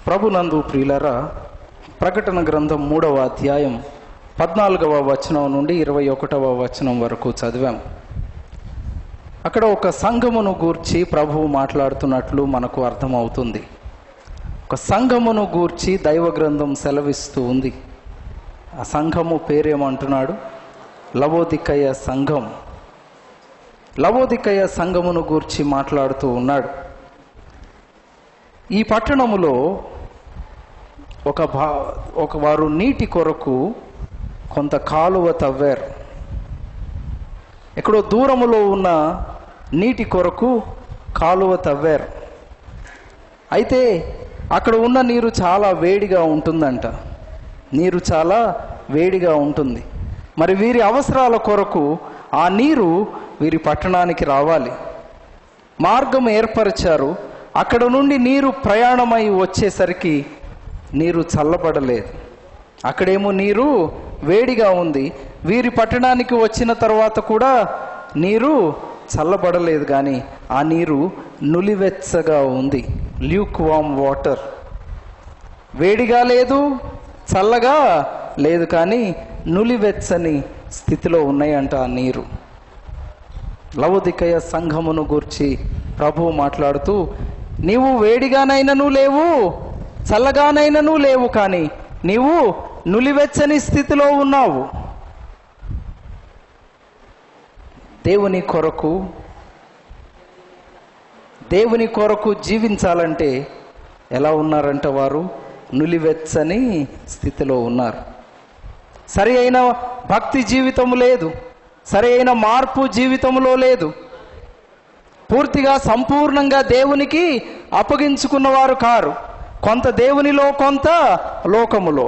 ప్రభునందు ప్రియులరా ప్రకటన గ్రంథం మూడవ అధ్యాయం పద్నాలుగవ వచనం నుండి ఇరవై ఒకటవ వచనం వరకు చదివాం అక్కడ ఒక సంఘమును గూర్చి ప్రభువు మాట్లాడుతున్నట్లు మనకు అర్థమవుతుంది ఒక సంఘమును గూర్చి దైవ గ్రంథం సెలవిస్తూ ఉంది ఆ సంఘము పేరేమంటున్నాడు లవోదికయ సంఘం లవోదికయ సంఘమును గూర్చి మాట్లాడుతూ ఉన్నాడు ఈ పట్టణములో ఒక భా ఒక వారు నీటి కొరకు కొంత కాలువ తవ్వారు ఎక్కడో దూరములో ఉన్న నీటి కొరకు కాలువ తవ్వారు అయితే అక్కడ ఉన్న నీరు చాలా వేడిగా ఉంటుందంట నీరు చాలా వేడిగా ఉంటుంది మరి వీరి అవసరాల కొరకు ఆ నీరు వీరి పట్టణానికి రావాలి మార్గం ఏర్పరిచారు అక్కడ నుండి నీరు ప్రయాణమై వచ్చేసరికి నీరు చల్లబడలేదు అక్కడేమో నీరు వేడిగా ఉంది వీరి పట్టణానికి వచ్చిన తర్వాత కూడా నీరు చల్లబడలేదు కానీ ఆ నీరు నులివెచ్చగా ఉంది ల్యూక్ వామ్ వాటర్ వేడిగా లేదు చల్లగా లేదు కానీ నులివెచ్చని స్థితిలో ఉన్నాయంట ఆ నీరు లవదికయ సంఘమును గూర్చి ప్రభువు మాట్లాడుతూ నీవు వేడిగానైనను లేవు చల్లగానైనను లేవు కానీ నీవు నులివెచ్చని స్థితిలో ఉన్నావు దేవుని కొరకు దేవుని కొరకు జీవించాలంటే ఎలా ఉన్నారంట వారు నులివెచ్చని స్థితిలో ఉన్నారు సరి అయిన భక్తి జీవితము లేదు సరి అయిన మార్పు జీవితంలో లేదు పూర్తిగా సంపూర్ణంగా దేవునికి అప్పగించుకున్నవారు కారు కొంత దేవునిలో కొంత లోకములో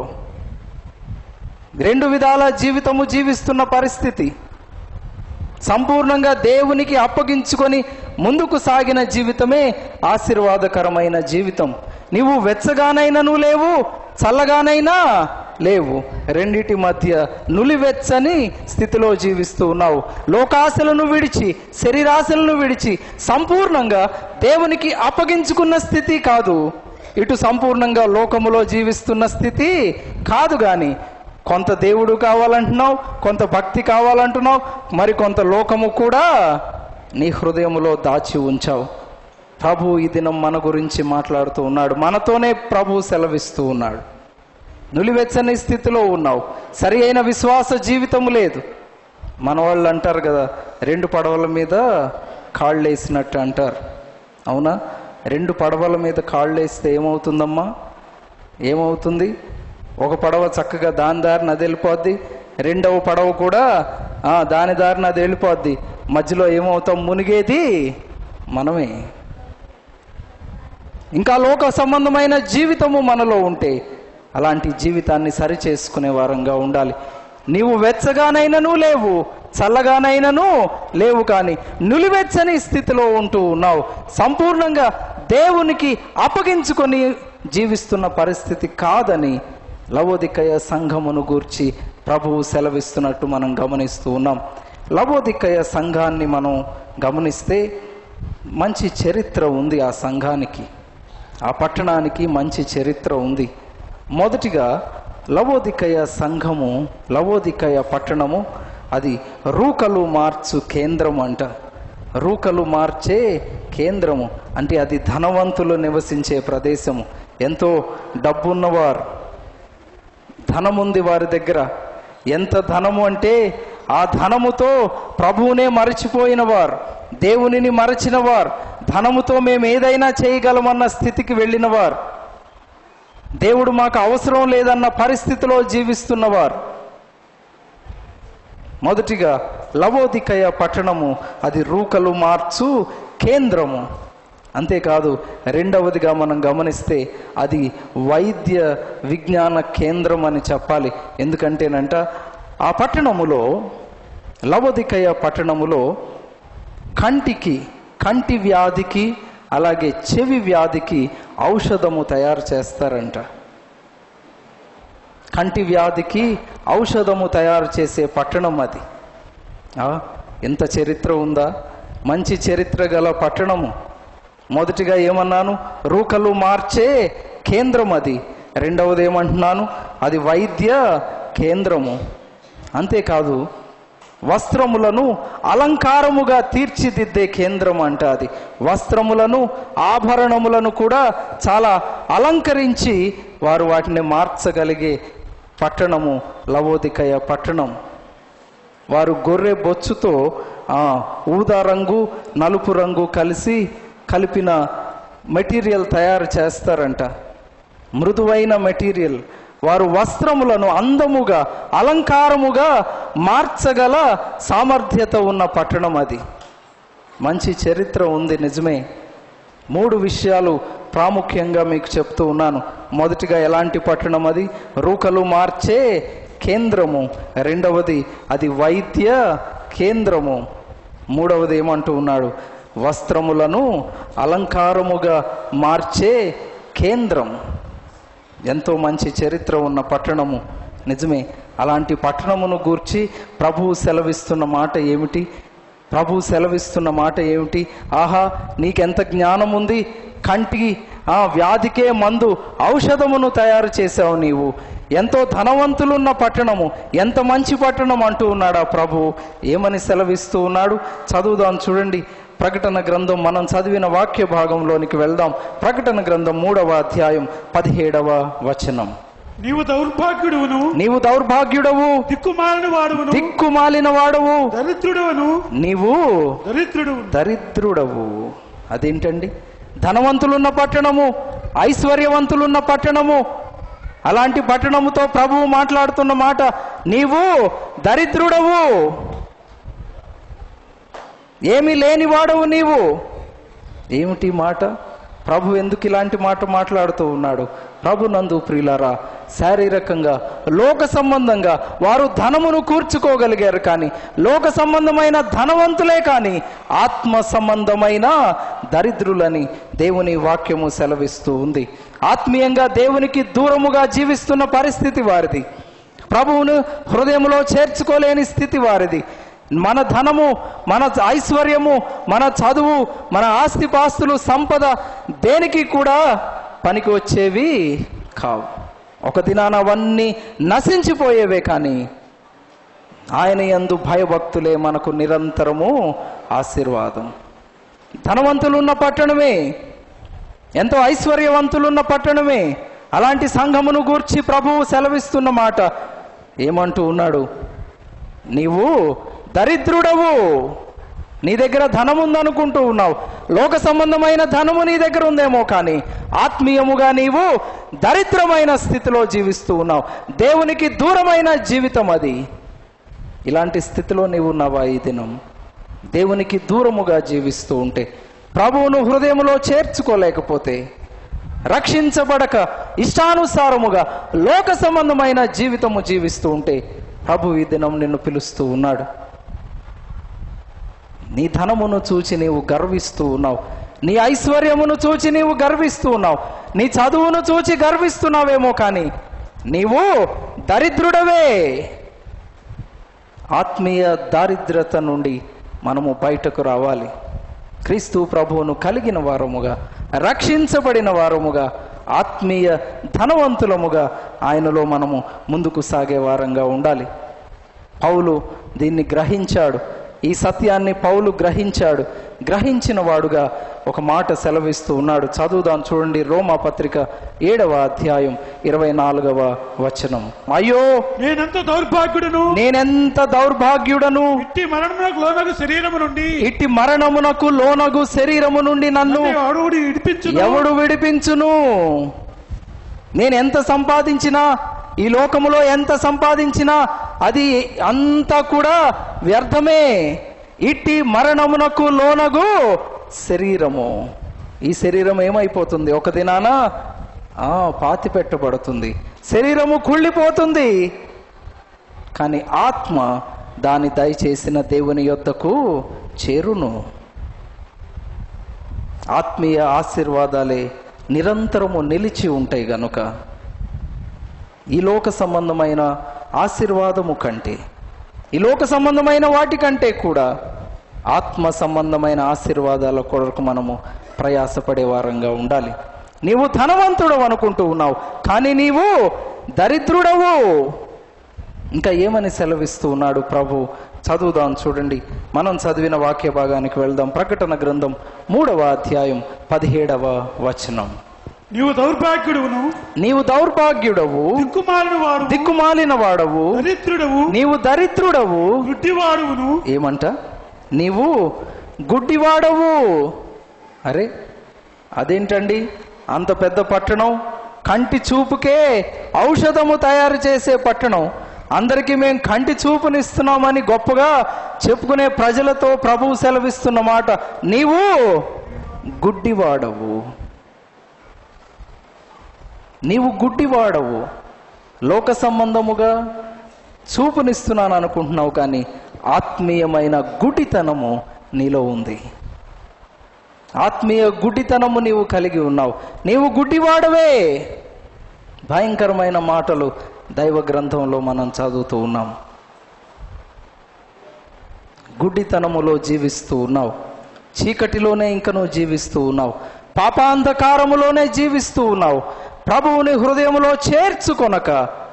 రెండు విధాల జీవితము జీవిస్తున్న పరిస్థితి సంపూర్ణంగా దేవునికి అప్పగించుకొని ముందుకు సాగిన జీవితమే ఆశీర్వాదకరమైన జీవితం నీవు వెచ్చగానైనను లేవు చల్లగానైనా లేవు రెండిటి మధ్య నులివెచ్చని స్థితిలో జీవిస్తూ ఉన్నావు లోకాశలను విడిచి శరీరాశలను విడిచి సంపూర్ణంగా దేవునికి అప్పగించుకున్న స్థితి కాదు ఇటు సంపూర్ణంగా లోకములో జీవిస్తున్న స్థితి కాదు గాని కొంత దేవుడు కావాలంటున్నావు కొంత భక్తి కావాలంటున్నావు మరి కొంత లోకము కూడా నీ హృదయములో దాచి ఉంచావు ప్రభు ఈ దినం మన గురించి మాట్లాడుతూ ఉన్నాడు మనతోనే ప్రభు సెలవిస్తూ ఉన్నాడు నులివెచ్చని స్థితిలో ఉన్నావు సరి అయిన విశ్వాస జీవితము లేదు మన వాళ్ళు అంటారు కదా రెండు పడవల మీద కాళ్ళు వేసినట్టు అంటారు అవునా రెండు పడవల మీద కాళ్ళు వేస్తే ఏమవుతుందమ్మా ఏమవుతుంది ఒక పడవ చక్కగా దాని దారిన అది వెళ్ళిపోద్ది రెండవ పడవ కూడా ఆ, దాని దారిన అది వెళ్ళిపోద్ది మధ్యలో ఏమవుతాం మునిగేది మనమే ఇంకా లోక సంబంధమైన జీవితము మనలో ఉంటే అలాంటి జీవితాన్ని సరి చేసుకునే వారంగా ఉండాలి నీవు వెచ్చగానైనను లేవు చల్లగానైనను లేవు కానీ నులివెచ్చని స్థితిలో ఉంటూ ఉన్నావు సంపూర్ణంగా దేవునికి అప్పగించుకొని జీవిస్తున్న పరిస్థితి కాదని లవోదికయ సంఘమును గూర్చి ప్రభువు సెలవిస్తున్నట్టు మనం గమనిస్తూ ఉన్నాం లవోదికయ సంఘాన్ని మనం గమనిస్తే మంచి చరిత్ర ఉంది ఆ సంఘానికి ఆ పట్టణానికి మంచి చరిత్ర ఉంది మొదటిగా లవోదికయ సంఘము లవోదికయ పట్టణము అది రూకలు మార్చు కేంద్రం అంట రూకలు మార్చే కేంద్రము అంటే అది ధనవంతులు నివసించే ప్రదేశము ఎంతో డబ్బున్నవారు ధనముంది వారి దగ్గర ఎంత ధనము అంటే ఆ ధనముతో ప్రభువునే మరచిపోయిన వారు దేవునిని మరచిన వారు ధనముతో మేము ఏదైనా చేయగలమన్న స్థితికి వెళ్ళిన వారు దేవుడు మాకు అవసరం లేదన్న పరిస్థితిలో జీవిస్తున్నవారు మొదటిగా లవోదికయ పట్టణము అది రూకలు మార్చు కేంద్రము అంతేకాదు రెండవదిగా మనం గమనిస్తే అది వైద్య విజ్ఞాన కేంద్రం అని చెప్పాలి ఎందుకంటేనంట ఆ పట్టణములో లవోదికయ పట్టణములో కంటికి కంటి వ్యాధికి అలాగే చెవి వ్యాధికి ఔషధము తయారు చేస్తారంట కంటి వ్యాధికి ఔషధము తయారు చేసే పట్టణం అది ఆ, ఎంత చరిత్ర ఉందా మంచి చరిత్ర గల పట్టణము మొదటిగా ఏమన్నాను రూకలు మార్చే కేంద్రం అది రెండవది ఏమంటున్నాను అది వైద్య కేంద్రము అంతేకాదు వస్త్రములను అలంకారముగా తీర్చిదిద్దే కేంద్రం అంట అది వస్త్రములను ఆభరణములను కూడా చాలా అలంకరించి వారు వాటిని మార్చగలిగే పట్టణము లవోదికయ పట్టణం వారు గొర్రె బొచ్చుతో ఆ, ఊదా రంగు నలుపు రంగు కలిసి కలిపిన మెటీరియల్ తయారు చేస్తారంట మృదువైన మెటీరియల్ వారు వస్త్రములను అందముగా అలంకారముగా మార్చగల సామర్థ్యత ఉన్న పట్టణం అది మంచి చరిత్ర ఉంది నిజమే మూడు విషయాలు ప్రాముఖ్యంగా మీకు చెప్తూ ఉన్నాను మొదటిగా ఎలాంటి పట్టణం అది రూకలు మార్చే కేంద్రము రెండవది అది వైద్య కేంద్రము మూడవది ఏమంటూ ఉన్నాడు వస్త్రములను అలంకారముగా మార్చే కేంద్రం ఎంతో మంచి చరిత్ర ఉన్న పట్టణము నిజమే అలాంటి పట్టణమును గూర్చి ప్రభువు సెలవిస్తున్న మాట ఏమిటి ప్రభు సెలవిస్తున్న మాట ఏమిటి ఆహా నీకెంత జ్ఞానం ఉంది కంటికి ఆ వ్యాధికే మందు ఔషధమును తయారు చేశావు నీవు ఎంతో ధనవంతులున్న పట్టణము ఎంత మంచి పట్టణం అంటూ ఉన్నాడు ఆ ప్రభు ఏమని సెలవిస్తూ ఉన్నాడు చదువుదాం చూడండి ప్రకటన గ్రంథం మనం చదివిన వాక్య భాగంలోనికి వెళ్దాం ప్రకటన గ్రంథం మూడవ అధ్యాయం పదిహేడవ వచనం నీవు దౌర్భాగ్యుడువును నీవు దౌర్భాగ్యుడవు దిక్కుమాలిన వాడువును దిక్కుమాలిన వాడవు దరిద్రుడవును నీవు దరిద్రుడు దరిద్రుడవు అదేంటండి ధనవంతులున్న పట్టణము ఐశ్వర్యవంతులున్న పట్టణము అలాంటి పట్టణముతో ప్రభువు మాట్లాడుతున్న మాట నీవు దరిద్రుడవు ఏమీ లేనివాడవు నీవు ఏమిటి మాట ప్రభు ఎందుకు ఇలాంటి మాట మాట్లాడుతూ ఉన్నాడు ప్రభు నందు ప్రియులారా శారీరకంగా లోక సంబంధంగా వారు ధనమును కూర్చుకోగలిగారు కానీ లోక సంబంధమైన ధనవంతులే కానీ ఆత్మ సంబంధమైన దరిద్రులని దేవుని వాక్యము సెలవిస్తూ ఉంది ఆత్మీయంగా దేవునికి దూరముగా జీవిస్తున్న పరిస్థితి వారిది ప్రభువును హృదయంలో చేర్చుకోలేని స్థితి వారిది మన ధనము మన ఐశ్వర్యము మన చదువు మన ఆస్తిపాస్తులు సంపద దేనికి కూడా పనికి వచ్చేవి కావు ఒక దినాన అవన్నీ నశించిపోయేవే కానీ ఆయన యందు భయభక్తులే మనకు నిరంతరము ఆశీర్వాదం ధనవంతులున్న పట్టణమే ఎంతో ఐశ్వర్యవంతులున్న పట్టణమే అలాంటి సంఘమును గూర్చి ప్రభువు సెలవిస్తున్న మాట ఏమంటూ ఉన్నాడు నీవు దరిద్రుడవు నీ దగ్గర ధనం ఉందనుకుంటూ ఉన్నావు లోక సంబంధమైన ధనము నీ దగ్గర ఉందేమో కానీ ఆత్మీయముగా నీవు దరిద్రమైన స్థితిలో జీవిస్తూ ఉన్నావు దేవునికి దూరమైన జీవితం అది ఇలాంటి స్థితిలో నీవు ఉన్నావా ఈ దినం దేవునికి దూరముగా జీవిస్తూ ఉంటే ప్రభువును హృదయములో చేర్చుకోలేకపోతే రక్షించబడక ఇష్టానుసారముగా లోక సంబంధమైన జీవితము జీవిస్తూ ఉంటే ప్రభు ఈ దినం నిన్ను పిలుస్తూ ఉన్నాడు నీ ధనమును చూచి నీవు గర్విస్తూ ఉన్నావు నీ ఐశ్వర్యమును చూచి నీవు గర్విస్తూ ఉన్నావు నీ చదువును చూచి గర్విస్తున్నావేమో కానీ నీవు దరిద్రుడవే ఆత్మీయ దారిద్రత నుండి మనము బయటకు రావాలి క్రీస్తు ప్రభువును కలిగిన వారముగా రక్షించబడిన వారముగా ఆత్మీయ ధనవంతులముగా ఆయనలో మనము ముందుకు సాగే వారంగా ఉండాలి పౌలు దీన్ని గ్రహించాడు ఈ సత్యాన్ని పౌలు గ్రహించాడు గ్రహించిన వాడుగా ఒక మాట సెలవిస్తూ ఉన్నాడు చదువుదాం చూడండి రోమా పత్రిక ఏడవ అధ్యాయం ఇరవై నాలుగవ వచనం అయ్యో నేనెంత దౌర్భాగ్యుడును నేనెంత దౌర్భాగ్యుడను ఇట్టి మరణమునకు లోనగు శరీరము నుండి ఇట్టి మరణమునకు లోనగు శరీరము నుండి నన్ను అడుగుడి ఇడిపించు ఎవడు విడిపించును నేను ఎంత సంపాదించినా ఈ లోకములో ఎంత సంపాదించినా అది అంతా కూడా వ్యర్థమే ఇట్టి మరణమునకు లోనగు శరీరము ఈ శరీరం ఏమైపోతుంది ఒక దినాన ఆ, పాతి పెట్టబడుతుంది శరీరము కుళ్ళిపోతుంది కానీ ఆత్మ దాని దయచేసిన దేవుని యొద్దకు చేరును ఆత్మీయ ఆశీర్వాదాలే నిరంతరము నిలిచి ఉంటాయి గనుక ఈ లోక సంబంధమైన ఆశీర్వాదము కంటే ఈ లోక సంబంధమైన వాటి కంటే కూడా ఆత్మ సంబంధమైన ఆశీర్వాదాల కొరకు మనము ప్రయాసపడే వారంగా ఉండాలి నీవు ధనవంతుడు అనుకుంటూ ఉన్నావు కానీ నీవు దరిద్రుడవు ఇంకా ఏమని సెలవిస్తూ ఉన్నాడు ప్రభు చదువుదాం చూడండి మనం చదివిన వాక్య భాగానికి వెళ్దాం ప్రకటన గ్రంథం మూడవ అధ్యాయం పదిహేడవ వచనం నీవు దౌర్భాగ్యుడువును నీవు దౌర్భాగ్యుడవు దిక్కుమాలిన వాడు దిక్కుమాలిన వాడవు దరిద్రుడవు నీవు దరిద్రుడవు గుడ్డివాడువును ఏమంట నీవు గుడ్డివాడవు అరే అదేంటండి అంత పెద్ద పట్టణం కంటి చూపుకే ఔషధము తయారు చేసే పట్టణం అందరికీ మేము కంటి చూపునిస్తున్నామని గొప్పగా చెప్పుకునే ప్రజలతో ప్రభువు సెలవిస్తున్న మాట నీవు గుడ్డివాడవు నీవు గుడ్డివాడవు లోక సంబంధముగా చూపునిస్తున్నాను అనుకుంటున్నావు కానీ ఆత్మీయమైన గుడితనము నీలో ఉంది ఆత్మీయ గుడ్డితనము నీవు కలిగి ఉన్నావు నీవు గుడ్డివాడవే భయంకరమైన మాటలు దైవ గ్రంథంలో మనం చదువుతూ ఉన్నాం గుడ్డితనములో జీవిస్తూ ఉన్నావు చీకటిలోనే ఇంక నువ్వు జీవిస్తూ ఉన్నావు పాపాంధకారములోనే జీవిస్తూ ఉన్నావు ప్రభువుని హృదయములో చేర్చుకొనక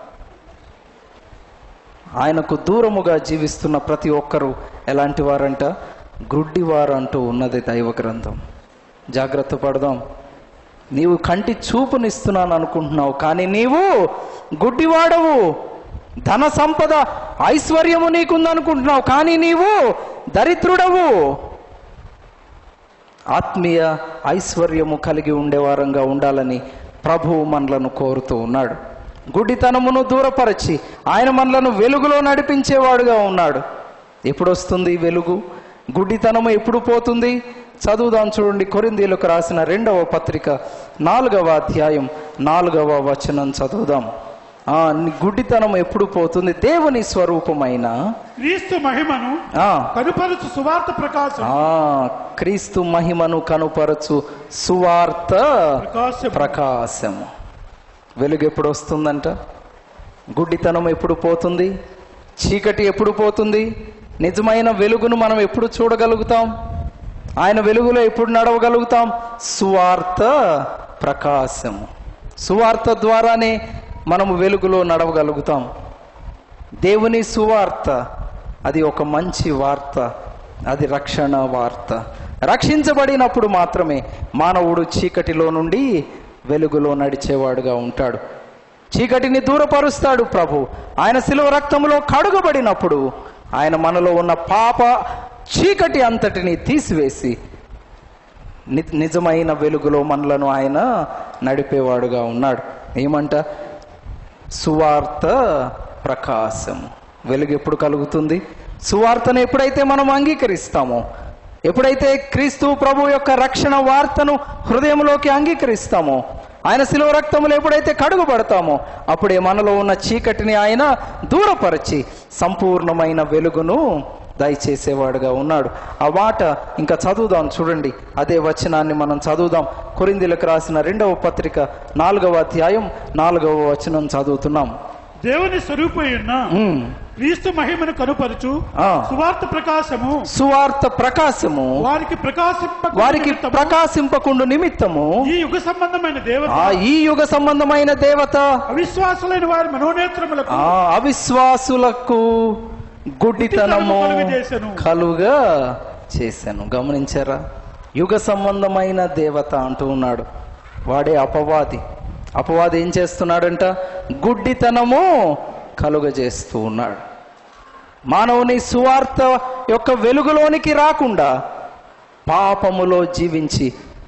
ఆయనకు దూరముగా జీవిస్తున్న ప్రతి ఒక్కరూ ఎలాంటి వారంట గుడ్డివారు అంటూ ఉన్నది దైవ గ్రంథం జాగ్రత్త పడదాం నీవు కంటి చూపునిస్తున్నాను అనుకుంటున్నావు కానీ నీవు గుడ్డివాడవు ధన సంపద ఐశ్వర్యము నీకుందనుకుంటున్నావు కానీ నీవు దరిద్రుడవు ఆత్మీయ ఐశ్వర్యము కలిగి ఉండేవారంగా ఉండాలని ప్రభువు మనలను కోరుతూ ఉన్నాడు గుడ్డితనమును దూరపరచి ఆయన మనలను వెలుగులో నడిపించేవాడుగా ఉన్నాడు ఎప్పుడు వస్తుంది ఈ వెలుగు గుడ్డితనము ఎప్పుడు పోతుంది చదువుదాం చూడండి కొరిందీలకు రాసిన రెండవ పత్రిక నాలుగవ అధ్యాయం నాలుగవ వచనం చదువుదాం ఆ నీ గుడ్డితనం ఎప్పుడు పోతుంది దేవుని స్వరూపమైన క్రీస్తు మహిమను ఆ కనుపరుచు సువార్త ప్రకాశం ఆ క్రీస్తు మహిమను కనుపరచు సువార్త ప్రకాశం ప్రకాశము వెలుగు ఎప్పుడు వస్తుందంట గుడ్డితనం ఎప్పుడు పోతుంది చీకటి ఎప్పుడు పోతుంది నిజమైన వెలుగును మనం ఎప్పుడు చూడగలుగుతాం ఆయన వెలుగులో ఎప్పుడు నడవగలుగుతాం సువార్త ప్రకాశము సువార్త ద్వారానే మనము వెలుగులో నడవగలుగుతాం దేవుని సువార్త అది ఒక మంచి వార్త అది రక్షణ వార్త రక్షించబడినప్పుడు మాత్రమే మానవుడు చీకటిలో నుండి వెలుగులో నడిచేవాడుగా ఉంటాడు చీకటిని దూరపరుస్తాడు ప్రభు ఆయన శిలువ రక్తములో కడుగబడినప్పుడు ఆయన మనలో ఉన్న పాప చీకటి అంతటిని తీసివేసి ని- నిజమైన వెలుగులో మనలను ఆయన నడిపేవాడుగా ఉన్నాడు ఏమంట సువార్త ప్రకాశము వెలుగు ఎప్పుడు కలుగుతుంది సువార్తను ఎప్పుడైతే మనం అంగీకరిస్తామో ఎప్పుడైతే క్రీస్తు ప్రభు యొక్క రక్షణ వార్తను హృదయంలోకి అంగీకరిస్తామో ఆయన శిలువ రక్తములు ఎప్పుడైతే కడుగుపడతామో అప్పుడే మనలో ఉన్న చీకటిని ఆయన దూరపరిచి సంపూర్ణమైన వెలుగును దయచేసేవాడుగా ఉన్నాడు ఆ మాట ఇంకా చదువుదాం చూడండి అదే వచనాన్ని మనం చదువుదాం కొరిందీలకు రాసిన రెండవ పత్రిక నాలుగవ అధ్యాయం నాలుగవ వచనం చదువుతున్నాం దేవుని స్వరూపయున్న ఉమ్. క్రీస్తు మహిమను కనుపరుచు ఆ. సువార్త ప్రకాశము సువార్త ప్రకాశము వారికి ప్రకాశింప వారికి ప్రకాశింపకుండు నిమిత్తము ఈ యుగ సంబంధమైన దేవత ఆ ఈ యుగ సంబంధమైన దేవత అవిశ్వాసులైన వారి మనోనేత్రములకు ఆ అవిశ్వాసులకు గుడ్డితనము కలుగజేసెను. కలుగా చేశాను గమనించారా యుగ సంబంధమైన దేవత అంటూ ఉన్నాడు వాడే అపవాది అపవాది ఏం చేస్తున్నాడంట గుడ్డితనము కలుగజేస్తూ ఉన్నాడు మానవుని సువార్త యొక్క వెలుగులోనికి రాకుండా పాపములో జీవించి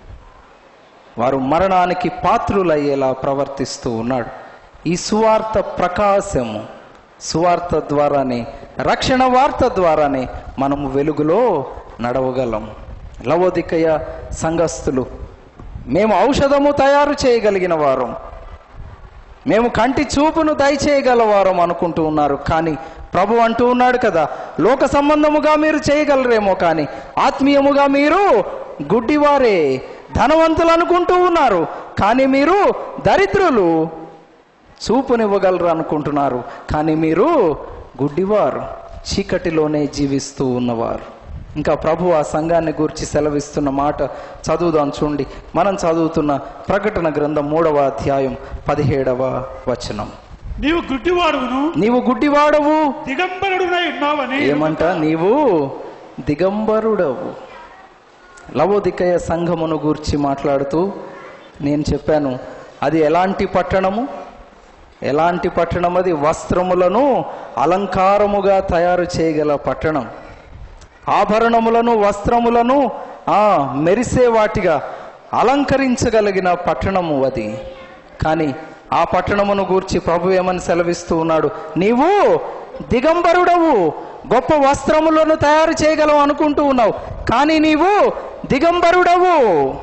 వారు మరణానికి పాత్రులయ్యేలా ప్రవర్తిస్తూ ఉన్నాడు ఈ సువార్త ప్రకాశము సువార్త ద్వారానే రక్షణ వార్త ద్వారానే మనము వెలుగులో నడవగలం లవోదికయ సంఘస్థులు మేము ఔషధము తయారు చేయగలిగిన వారం మేము కంటి చూపును దయచేయగలవారం అనుకుంటూ ఉన్నారు కానీ ప్రభు అంటూ ఉన్నాడు కదా లోక సంబంధముగా మీరు చేయగలరేమో కానీ ఆత్మీయముగా మీరు గుడ్డివారే ధనవంతులు అనుకుంటూ ఉన్నారు కానీ మీరు దరిద్రులు చూపునివ్వగలరు అనుకుంటున్నారు కానీ మీరు గుడ్డివారు చీకటిలోనే జీవిస్తూ ఉన్నవారు ఇంకా ప్రభు ఆ సంఘాన్ని గురించి సెలవిస్తున్న మాట చదువుదాం చూడండి మనం చదువుతున్న ప్రకటన గ్రంథం మూడవ అధ్యాయం పదిహేడవ వచనం నీవు గుడ్డివాడును నీవు గుడ్డివాడవు దిగంబరుడునై ఉన్నావని ఏమంట నీవు దిగంబరుడవు లవోదికయ సంఘమును గూర్చి మాట్లాడుతూ నేను చెప్పాను అది ఎలాంటి పట్టణము ఎలాంటి పట్టణం అది వస్త్రములను అలంకారముగా తయారు చేయగల పట్టణం ఆభరణములను వస్త్రములను ఆ మెరిసే వాటిగా అలంకరించగలిగిన పట్టణము అది కానీ ఆ పట్టణమును గూర్చి ప్రభు ఏమని సెలవిస్తూ ఉన్నాడు నీవు దిగంబరుడవు గొప్ప వస్త్రములను తయారు చేయగలవు అనుకుంటూ ఉన్నావు కానీ నీవు దిగంబరుడవు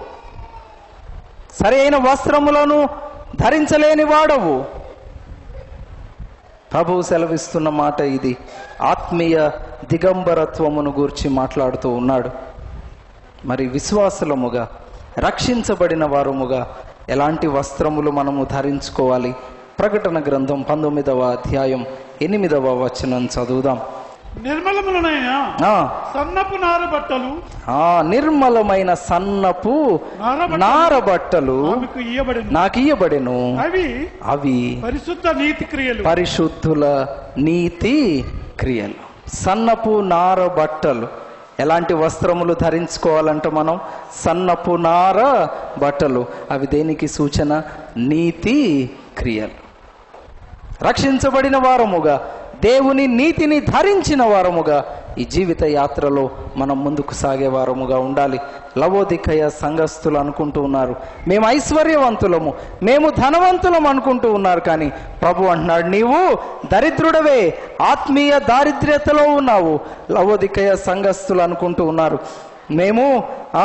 సరైన వస్త్రములను ధరించలేని వాడవు ప్రభువు సెలవిస్తున్న మాట ఇది ఆత్మీయ దిగంబరత్వమును గూర్చి మాట్లాడుతూ ఉన్నాడు మరి విశ్వాసులముగా రక్షించబడిన వారముగా ఎలాంటి వస్త్రములు మనము ధరించుకోవాలి ప్రకటన గ్రంథం పంతొమ్మిదవ అధ్యాయం ఎనిమిదవ వచనం చదువుదాం నిర్మలములనైన ఆ, సన్నపు నార బట్టలు ఆ నిర్మలమైన సన్నపు నారబట్టలు నారబట్టలు ఆమెకు ఇయ్యబడిన నాకు ఇయ్యబడెను అవి అవి పరిశుద్ధ నీతి క్రియలు పరిశుద్ధుల నీతి క్రియలు సన్నపు నార బట్టలు ఎలాంటి వస్త్రములు ధరించుకోవాలంటే మనం సన్నపు నార బట్టలు అవి దేనికి సూచన నీతి క్రియలు రక్షించబడిన వారముగా దేవుని నీతిని ధరించిన వారముగా ఈ జీవిత యాత్రలో మనం ముందుకు సాగే వారముగా ఉండాలి లవోదికయ సంఘస్థులు అనుకుంటూ ఉన్నారు మేము ఐశ్వర్యవంతులము మేము ధనవంతులం అనుకుంటూ ఉన్నారు కానీ ప్రభు అంటున్నాడు నీవు దరిద్రుడవే ఆత్మీయ దారిద్ర్యతలో ఉన్నావు లవోదికయ సంఘస్థులు అనుకుంటూ ఉన్నారు మేము ఆ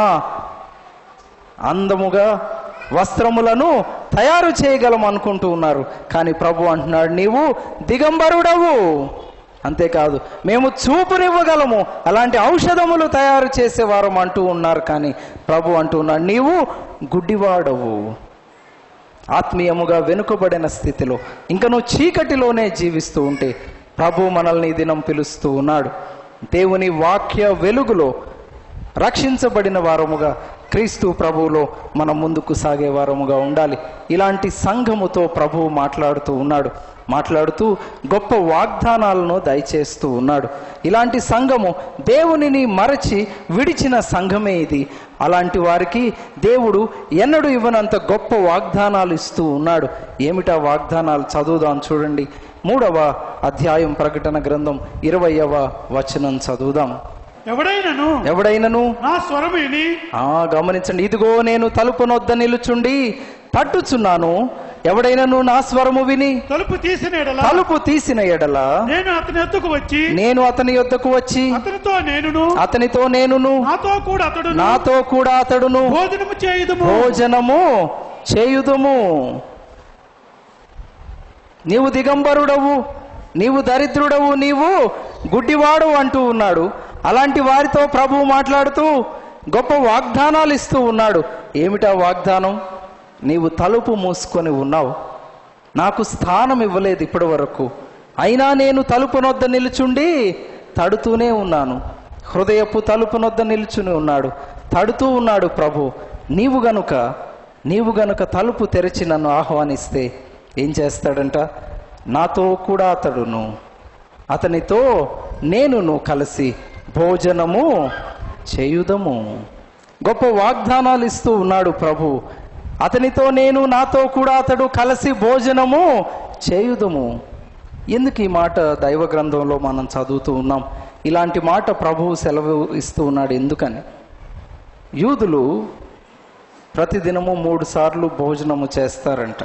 అందముగా వస్త్రములను తయారు చేయగలం అనుకుంటూ ఉన్నారు కానీ ప్రభు అంటున్నాడు నీవు దిగంబరుడవు అంతేకాదు మేము చూపునివ్వగలము అలాంటి ఔషధములు తయారు చేసేవారం అంటూ ఉన్నారు కానీ ప్రభు అంటున్నాడు నీవు గుడ్డివాడవు ఆత్మీయముగా వెనుకబడిన స్థితిలో ఇంకా నువ్వు చీకటిలోనే జీవిస్తూ ఉంటే ప్రభు మనల్ని ఈ దినం పిలుస్తూ ఉన్నాడు దేవుని వాక్య వెలుగులో రక్షించబడిన వారముగా క్రీస్తు ప్రభువులో మనం ముందుకు సాగే వారముగా ఉండాలి ఇలాంటి సంఘముతో ప్రభువు మాట్లాడుతూ ఉన్నాడు మాట్లాడుతూ గొప్ప వాగ్దానాలను దయచేస్తూ ఉన్నాడు ఇలాంటి సంఘము దేవునిని మరచి విడిచిన సంఘమే ఇది అలాంటి వారికి దేవుడు ఎన్నడూ ఇవ్వనంత గొప్ప వాగ్దానాలు ఇస్తూ ఉన్నాడు ఏమిటా వాగ్దానాలు చదువుదాం చూడండి మూడవ అధ్యాయం ప్రకటన గ్రంథం ఇరవయవ వచనం చదువుదాం ఎవడైనను ఎవడైనను నా స్వరమేని ఆ గమనించండి ఇదిగో నేను తలుపు నొద్ద నిలుచుండి తట్టుచున్నాను ఎవడైనను నా స్వరము విని తలుపు తీసిన ఎడల తలుపు తీసిన ఎడల నేను అతని ఎత్తుకు వచ్చి నేను అతని యొద్దకు వచ్చి అతనితో నేనును అతనితో నేనును నాతో కూడా అతడు నాతో కూడా అతడును భోజనము చేయుదుము భోజనము చేయుదుము నీవు దిగంబరుడవు నీవు దరిద్రుడవు నీవు గుడ్డివాడు అంటూ ఉన్నాడు అలాంటి వారితో ప్రభువు మాట్లాడుతూ గొప్ప వాగ్దానాలు ఇస్తూ ఉన్నాడు ఏమిటా వాగ్దానం నీవు తలుపు మూసుకొని ఉన్నావు నాకు స్థానం ఇవ్వలేదు ఇప్పటి వరకు అయినా నేను తలుపు నొద్ద నిలుచుండి తడుతూనే ఉన్నాను హృదయపు తలుపు నొద్ద నిలుచుని ఉన్నాడు తడుతూ ఉన్నాడు ప్రభు నీవు గనుక నీవు గనుక తలుపు తెరిచి నన్ను ఆహ్వానిస్తే ఏం చేస్తాడంట నాతో కూడా అతడును అతనితో నేనును కలిసి భోజనము చేయుదము గొప్ప వాగ్దానాలు ఇస్తూ ఉన్నాడు ప్రభు అతనితో నేను నాతో కూడా అతడు కలిసి భోజనము చేయుదము ఎందుకు ఈ మాట దైవ గ్రంథంలో మనం చదువుతూ ఉన్నాం ఇలాంటి మాట ప్రభువు సెలవు ఇస్తూ ఉన్నాడు ఎందుకని యూదులు ప్రతిదినము మూడు సార్లు భోజనము చేస్తారంట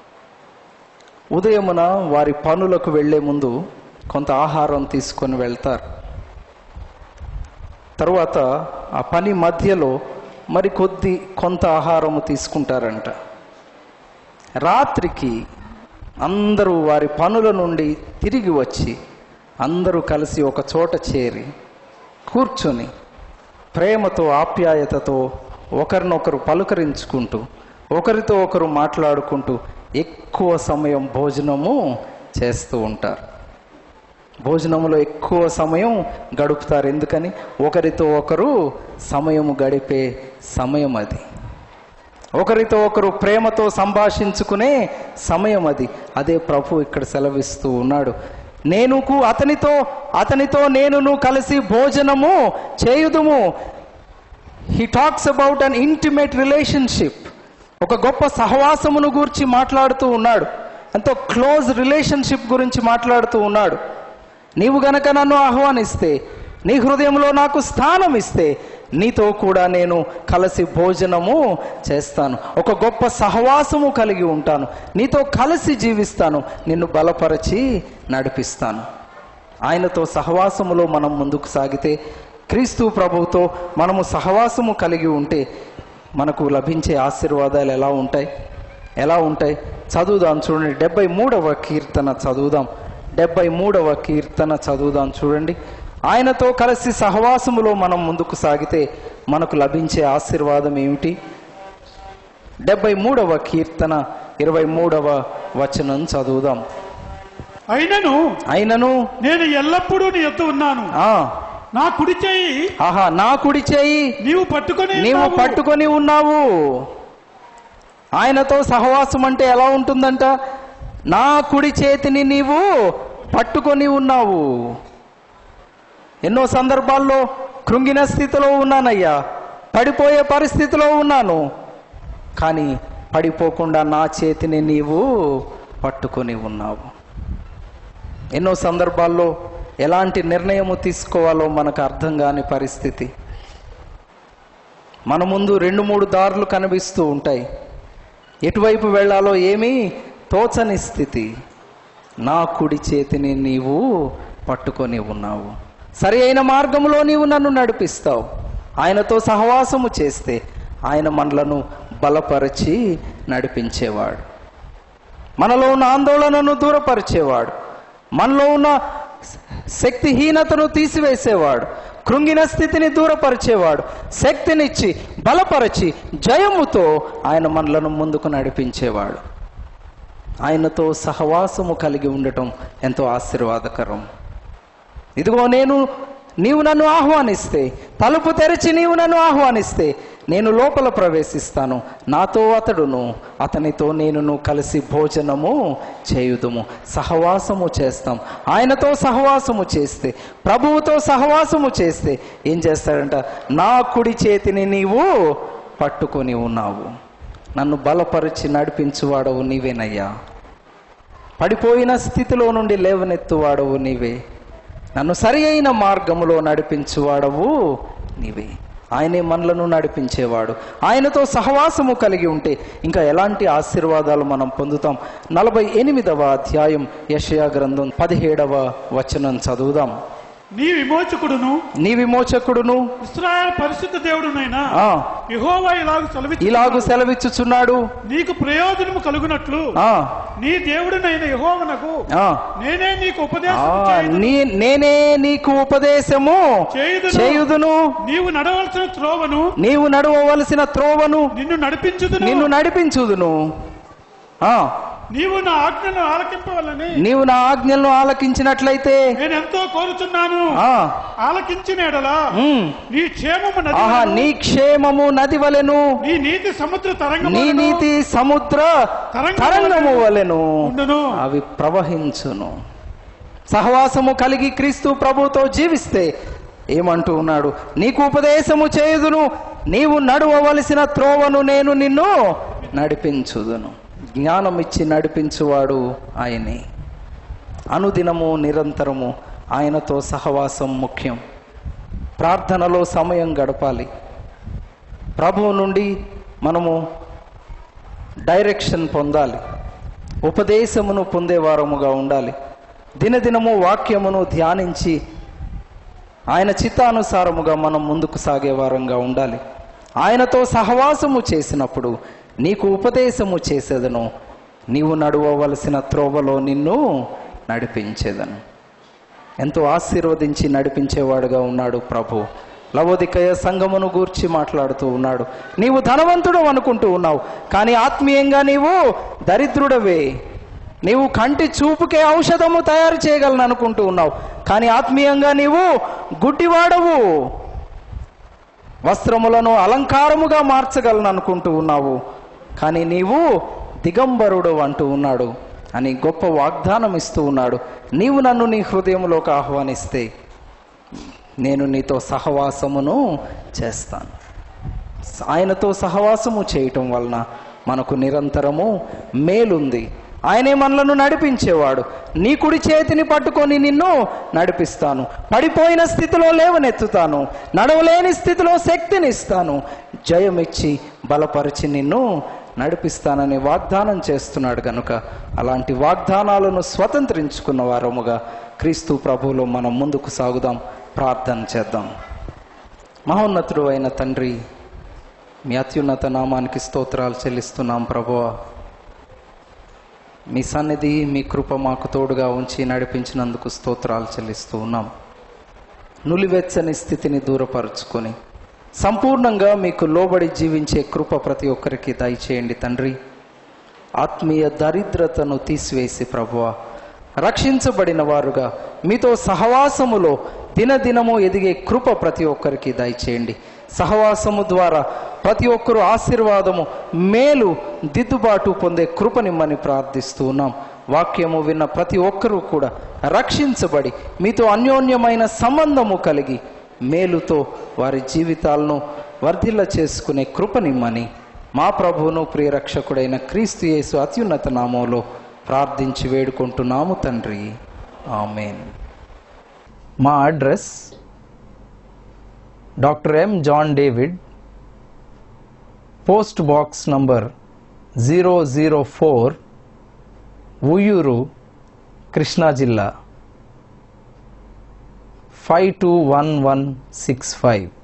ఉదయమున వారి పనులకు వెళ్ళే ముందు కొంత ఆహారం తీసుకొని వెళ్తారు తరువాత ఆ పని మధ్యలో మరి కొద్ది కొంత ఆహారము తీసుకుంటారంట రాత్రికి అందరూ వారి పనుల నుండి తిరిగి వచ్చి అందరూ కలిసి ఒక చోట చేరి కూర్చొని ప్రేమతో ఆప్యాయతతో ఒకరినొకరు పలుకరించుకుంటూ ఒకరితో ఒకరు మాట్లాడుకుంటూ ఎక్కువ సమయం భోజనము చేస్తూ ఉంటారు భోజనంలో ఎక్కువ సమయం గడుపుతారు ఎందుకని ఒకరితో ఒకరు సమయము గడిపే సమయం అది ఒకరితో ఒకరు ప్రేమతో సంభాషించుకునే సమయం అది అదే ప్రభు ఇక్కడ సెలవిస్తూ ఉన్నాడు నేనుకు అతనితో అతనితో నేనును కలిసి భోజనము చేయుదుము he talks about an intimate relationship ఒక గొప్ప సహవాసమును గురించి మాట్లాడుతూ ఉన్నాడు ఎంతో క్లోజ్ రిలేషన్షిప్ గురించి మాట్లాడుతూ ఉన్నాడు నీవు గనక నన్ను ఆహ్వానిస్తే నీ హృదయంలో నాకు స్థానం ఇస్తే నీతో కూడా నేను కలిసి భోజనము చేస్తాను ఒక గొప్ప సహవాసము కలిగి ఉంటాను నీతో కలిసి జీవిస్తాను నిన్ను బలపరచి నడిపిస్తాను ఆయనతో సహవాసములో మనం ముందుకు సాగితే క్రీస్తు ప్రభువుతో మనము సహవాసము కలిగి ఉంటే మనకు లభించే ఆశీర్వాదాలు ఎలా ఉంటాయి ఎలా ఉంటాయి చదువుదాం చూడండి డెబ్బై మూడవ కీర్తన చదువుదాం డెబ్బై మూడవ కీర్తన చదువుదాం చూడండి ఆయనతో కలిసి సహవాసములో మనం ముందుకు సాగితే మనకు లభించే ఆశీర్వాదం ఏమిటి డెబ్బై మూడవ కీర్తన ఇరవై మూడవ వచనం చదువుదాం అయినను అయినను నేను ఎల్లప్పుడూ నీ ఎత్తు ఉన్నాను ఆ నా కుడి చేయి ఆహా నా కుడి చేయి నీవు పట్టుకొని నీవు ఉన్నావు. పట్టుకొని ఉన్నావు ఆయనతో సహవాసం అంటే ఎలా ఉంటుందంట నా కుడి చేతిని నీవు పట్టుకొని ఉన్నావు ఎన్నో సందర్భాల్లో కృంగిన స్థితిలో ఉన్నానయ్యా పడిపోయే పరిస్థితిలో ఉన్నాను కానీ పడిపోకుండా నా చేతిని నీవు పట్టుకొని ఉన్నావు ఎన్నో సందర్భాల్లో ఎలాంటి నిర్ణయము తీసుకోవాలో మనకు అర్థం కాని పరిస్థితి మన ముందు రెండు మూడు దారులు కనిపిస్తూ ఉంటాయి ఎటువైపు వెళ్ళాలో ఏమీ తోచని స్థితి నా కుడి చేతిని నీవు పట్టుకొని ఉన్నావు సరి అయిన మార్గంలో నీవు నన్ను నడిపిస్తావు ఆయనతో సహవాసము చేస్తే ఆయన మనలను బలపరిచి నడిపించేవాడు మనలో ఉన్న ఆందోళనను దూరపరిచేవాడు మనలో ఉన్న శక్తిహీనతను తీసివేసేవాడు కృంగిన స్థితిని దూరపరిచేవాడు శక్తినిచ్చి బలపరిచి జయముతో ఆయన మనలను ముందుకు నడిపించేవాడు ఆయనతో సహవాసము కలిగి ఉండటం ఎంతో ఆశీర్వాదకరం ఇదిగో నేను నీవు నన్ను ఆహ్వానిస్తే తలుపు తెరిచి నీవు నన్ను ఆహ్వానిస్తే నేను లోపల ప్రవేశిస్తాను నాతో అతడును అతనితో నేనును కలిసి భోజనము చేయుదుము సహవాసము చేస్తాం ఆయనతో సహవాసము చేస్తే ప్రభువుతో సహవాసము చేస్తే ఏం చేస్తాడంట నా కుడి చేతిని నీవు పట్టుకొని ఉన్నావు నన్ను బలపరిచి నడిపించువాడవు నీవేనయ్యా పడిపోయిన స్థితిలో నుండి లేవనెత్తువాడవు నీవే నన్ను సరి అయిన మార్గములో నడిపించువాడవు నీవే ఆయనే మనలను నడిపించేవాడు ఆయనతో సహవాసము కలిగి ఉంటే ఇంకా ఎలాంటి ఆశీర్వాదాలు మనం పొందుతాం నలభై ఎనిమిదవ అధ్యాయం యషయా గ్రంథం పదిహేడవ వచనం చదువుదాం నీ విమోచకుడును నీ విమోచకుడును ఇస్రాయల్ పరిశుద్ధ దేవుడునైనా ఆ యెహోవా ఇలాగు సెలవిచ్చు ఇలాగు సెలవిచ్చుచున్నాడు నీకు ప్రయోజనము కలుగునట్లు ఆ నీ దేవుడునైన యెహోవనకు ఆ నేనే నీకు ఆ, ఉపదేశం నీ నేనే నీకు ఉపదేశము చేయుదును. చేయుదును నీవు నడవలసిన త్రోవను నీవు నడవవలసిన త్రోవను నిన్ను నడిపించుదును నిన్ను నడిపించుదును ఆ నీవు నా ఆజ్ఞను ఆలకింపవలని నీవు నా ఆజ్ఞలను ఆలకించినట్లయితే నేను ఎంతో కోరుచున్నాను ఆ ఆలకించిన ఎడలా ఉమ్, నీ క్షేమము నది ఆహా వలెను, నీ క్షేమము నది వలెను నీ నీతి సముద్ర తరంగము నీ వలెను నీతి సముద్ర తరంగము తరంగము వలెను ఉండును. అవి ప్రవహించును సహవాసము కలిగి క్రీస్తు ప్రభుతో జీవిస్తే ఏమంటూ ఉన్నాడు నీకు ఉపదేశము చేయుదును నీవు నడువవలసిన త్రోవను నేను నిన్ను నడిపించుదును జ్ఞానం ఇచ్చి నడిపించువాడు ఆయనే అనుదినము నిరంతరము ఆయనతో సహవాసం ముఖ్యం ప్రార్థనలో సమయం గడపాలి ప్రభువు నుండి మనము డైరెక్షన్ పొందాలి ఉపదేశమును పొందేవారముగా ఉండాలి దినదినము వాక్యమును ధ్యానించి ఆయన చిత్తానుసారముగా మనం ముందుకు సాగే వారంగా ఉండాలి ఆయనతో సహవాసము చేసినప్పుడు నీకు ఉపదేశము చేసేదను నీవు నడువవలసిన త్రోవలో నిన్ను నడిపించేదను ఎంతో ఆశీర్వదించి నడిపించేవాడుగా ఉన్నాడు ప్రభు లవోదికయ సంగమును గూర్చి మాట్లాడుతూ ఉన్నాడు నీవు ధనవంతుడు అనుకుంటూ ఉన్నావు కానీ ఆత్మీయంగా నీవు దరిద్రుడవే నీవు కంటి చూపుకే ఔషధము తయారు చేయగలను అనుకుంటూ ఉన్నావు కానీ ఆత్మీయంగా నీవు గుడ్డివాడవు వస్త్రములను అలంకారముగా మార్చగలను అనుకుంటూ ఉన్నావు కానీ నీవు దిగంబరుడు అంటూ ఉన్నాడు అని గొప్ప వాగ్దానం ఇస్తూ ఉన్నాడు నీవు నన్ను నీ హృదయంలోకి ఆహ్వానిస్తే నేను నీతో సహవాసమును చేస్తాను ఆయనతో సహవాసము చేయటం వలన మనకు నిరంతరము మేలుంది ఆయనే మనలను నడిపించేవాడు నీ కుడి చేతిని పట్టుకొని నిన్ను నడిపిస్తాను పడిపోయిన స్థితిలో లేవనెత్తుతాను నడవలేని స్థితిలో శక్తిని ఇస్తాను జయమిచ్చి బలపరిచి నిన్ను నడిపిస్తానని వాగ్దానం చేస్తున్నాడు గనుక అలాంటి వాగ్దానాలను స్వతంత్రించుకున్న వారముగా క్రీస్తు ప్రభువులో మనం ముందుకు సాగుదాం ప్రార్థన చేద్దాం మహోన్నతుడు అయిన తండ్రి మీ అత్యున్నత నామానికి స్తోత్రాలు చెల్లిస్తున్నాం ప్రభువా మీ సన్నిధి మీ కృప మాకు తోడుగా ఉంచి నడిపించినందుకు స్తోత్రాలు చెల్లిస్తూ ఉన్నాం నులివెచ్చని స్థితిని దూరపరుచుకొని సంపూర్ణంగా మీకు లోబడి జీవించే కృప ప్రతి ఒక్కరికి దయచేయండి తండ్రి ఆత్మీయ దరిద్రతను తీసివేసి ప్రభువ రక్షించబడిన వారుగా మీతో సహవాసములో దినదినము ఎదిగే కృప ప్రతి ఒక్కరికి దయచేయండి సహవాసము ద్వారా ప్రతి ఒక్కరు ఆశీర్వాదము మేలు దిద్దుబాటు పొందే కృపనిమ్మని ప్రార్థిస్తూ ఉన్నాం వాక్యము విన్న ప్రతి ఒక్కరూ కూడా రక్షించబడి మీతో అన్యోన్యమైన సంబంధము కలిగి మేలుతో వారి జీవితాలను వర్ధిల్ల చేసుకునే కృపనిమ్మని మా ప్రభువును ప్రియరక్షకుడైన క్రీస్తు యేసు అత్యున్నత నామంలో ప్రార్థించి వేడుకుంటున్నాము తండ్రి ఆమెన్ మా address doctor M John David post box number zero zero four Uyyuru Krishna జిల్లా five two one one six five